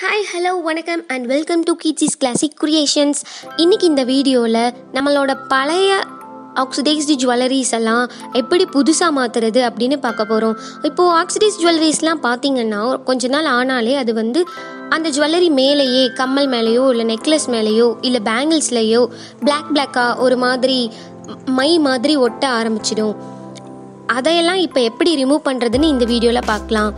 hi hello வணக்கம் and welcome to Keechis classic creations இன்னைக்கு இந்த வீடியோவில் நம்மளோட பழைய ஆக்சிடைஸ்டு ஜுவல்லரிஸ் எல்லாம் எப்படி புதுசாக மாற்றுறது அப்படின்னு பார்க்க போகிறோம் இப்போது ஆக்சிடைஸ் ஜுவல்லரிஸ்லாம் பார்த்தீங்கன்னா கொஞ்ச நாள் ஆனாலே அது வந்து அந்த ஜுவல்லரி மேலேயே கம்மல் மேலேயோ இல்லை நெக்லஸ் மேலேயோ இல்லை பேங்கிள்ஸ்லேயோ பிளாக் பிளாக்காக ஒரு மாதிரி மை மாதிரி ஒட்ட ஆரம்பிச்சிடும் அதையெல்லாம் இப்போ எப்படி ரிமூவ் பண்ணுறதுன்னு இந்த வீடியோவில் பார்க்கலாம்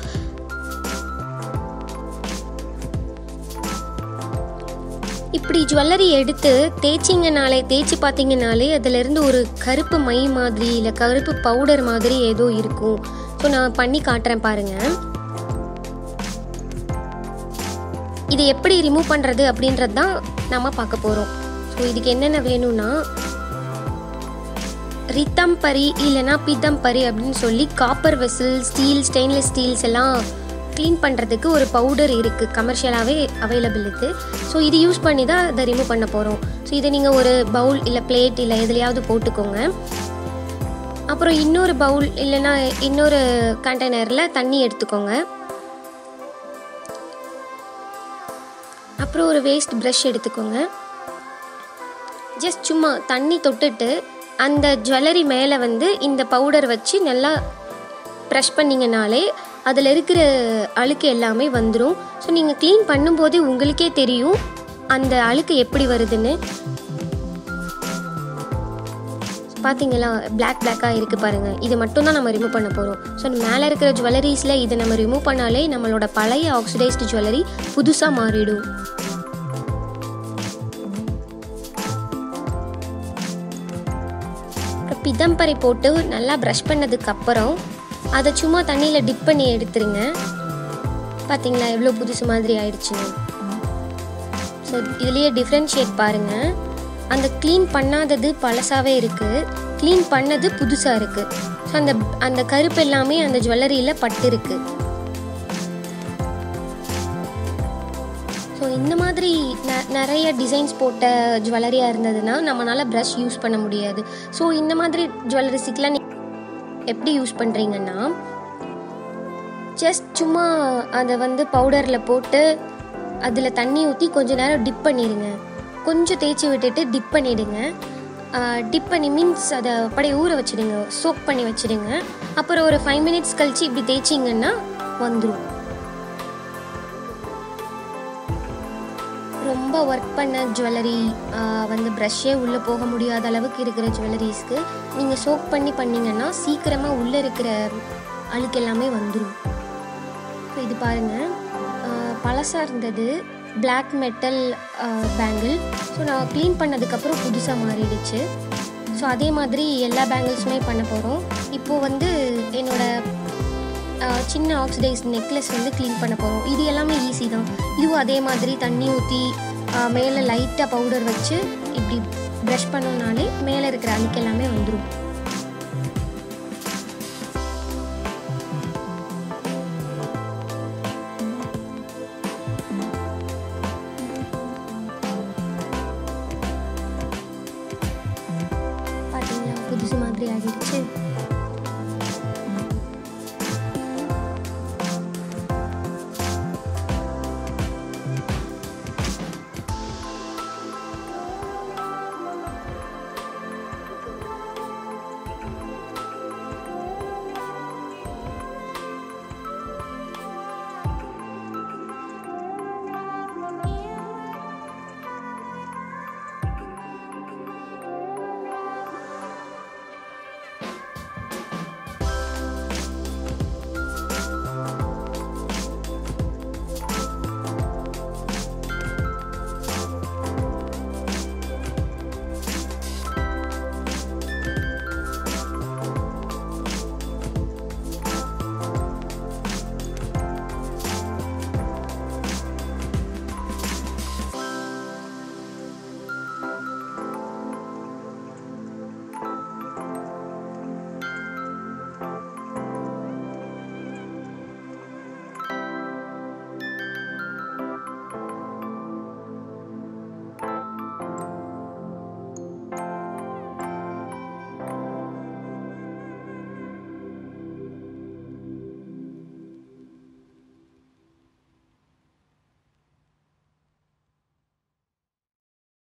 இப்படி ஜுவல்லரி எடுத்து தேய்ச்சிங்கனாலே தேய்ச்சி பார்த்தீங்கனாலே அதுலேருந்து ஒரு கருப்பு மை மாதிரி இல்லை கருப்பு பவுடர் மாதிரி ஏதோ இருக்கும் ஸோ நான் பண்ணி காட்டுறேன் பாருங்க இதை எப்படி ரிமூவ் பண்ணுறது அப்படின்றது தான் நம்ம பார்க்க போகிறோம் ஸோ இதுக்கு என்னென்ன வேணும்னா ரித்தம்பரி இல்லைனா பீத்தம்பரி அப்படின்னு சொல்லி copper vessel steel stainless steels எல்லாம் க்ளீன் பண்ணுறதுக்கு ஒரு பவுடர் இருக்குது கமர்ஷியலாகவே அவைலபிள் இருக்குது ஸோ இது யூஸ் பண்ணி தான் அதை ரிமூவ் பண்ண போகிறோம் ஸோ இதை நீங்கள் ஒரு பவுல் இல்லை பிளேட் இல்லை எதுலையாவது போட்டுக்கோங்க அப்புறம் இன்னொரு பவுல் இல்லைன்னா இன்னொரு கண்டெய்னரில் தண்ணி எடுத்துக்கோங்க அப்புறம் ஒரு வேஸ்ட் ப்ரஷ் எடுத்துக்கோங்க ஜஸ்ட் சும்மா தண்ணி தொட்டுட்டு அந்த ஜுவல்லரி மேலே வந்து இந்த பவுடர் வச்சு நல்லா ப்ரெஷ் பண்ணிங்கனாலே அதில் இருக்கிற அழுக்கு எல்லாமே வந்துடும் ஸோ நீங்கள் க்ளீன் பண்ணும்போது உங்களுக்கே தெரியும் அந்த அழுக்கு எப்படி வருதுன்னு பார்த்தீங்களா பிளாக் பிளாக்காக இருக்குது பாருங்கள் இது மட்டும் தான் நம்ம ரிமூவ் பண்ண போகிறோம் ஸோ மேலே இருக்கிற ஜுவல்லரிஸில் இதை நம்ம ரிமூவ் பண்ணாலே நம்மளோட பழைய ஆக்சிடைஸ்டு ஜுவல்லரி புதுசாக மாறிடும் பிதம்பரை போட்டு நல்லா ப்ரஷ் பண்ணதுக்கு அப்புறம் அதை சும்மா தண்ணியில் டிப் பண்ணி எடுத்துருங்க பார்த்தீங்களா எவ்வளோ புதுசு மாதிரி ஆயிடுச்சுன்னு ஸோ இதுலேயே டிஃப்ரென்ஷியேட் பாருங்கள் அந்த க்ளீன் பண்ணாதது பழசாகவே இருக்குது க்ளீன் பண்ணது புதுசாக இருக்குது ஸோ அந்த அந்த கருப்பு எல்லாமே அந்த ஜுவல்லரியில் பட்டு இருக்கு ஸோ இந்த மாதிரி ந நிறைய டிசைன்ஸ் போட்ட ஜுவல்லரியாக இருந்ததுன்னா நம்மளால் ப்ரஷ் யூஸ் பண்ண முடியாது ஸோ இந்த மாதிரி ஜுவல்லரிஸுக்கெலாம் எப்படி யூஸ் பண்ணுறீங்கன்னா ஜஸ்ட் சும்மா அதை வந்து பவுடரில் போட்டு அதில் தண்ணி ஊற்றி கொஞ்ச நேரம் டிப் பண்ணிடுங்க கொஞ்சம் தேய்ச்சி விட்டுட்டு டிப் பண்ணிவிடுங்க டிப் பண்ணி மீன்ஸ் அதை அப்படியே ஊற வச்சுடுங்க சோக் பண்ணி வச்சுடுங்க அப்புறம் ஒரு ஃபைவ் மினிட்ஸ் கழித்து இப்படி தேய்ச்சிங்கன்னா வந்துடும் ரொம்ப ஒர்க் பண்ண ஜுவல்லரி வந்து ப்ரஷ்ஷே உள்ளே போக முடியாத அளவுக்கு இருக்கிற ஜுவல்லரிஸ்க்கு நீங்கள் சோக் பண்ணி பண்ணிங்கன்னா சீக்கிரமாக உள்ளே இருக்கிற அழுக்கு எல்லாமே வந்துடும் இது பாருங்கள் பழசாக இருந்தது பிளாக் மெட்டல் பேங்கிள் ஸோ நான் க்ளீன் பண்ணதுக்கப்புறம் புதுசாக மாறிடுச்சு ஸோ அதே மாதிரி எல்லா பேங்கிள்ஸுமே பண்ண போகிறோம் இப்போது வந்து என்னோடய சின்ன ஆக்சிடைஸ் நெக்லஸ் வந்து க்ளீன் பண்ண போகிறோம் இது எல்லாமே ஈஸி தான் இதுவும் அதே மாதிரி தண்ணி ஊற்றி மேலே லைட்டாக பவுடர் வச்சு இப்படி ப்ரஷ் பண்ணோம்னாலே மேலே இருக்கிற அழுக்கு எல்லாமே வந்துடும் பார்த்தீங்களா புதுசு மாதிரி ஆகிடுச்சு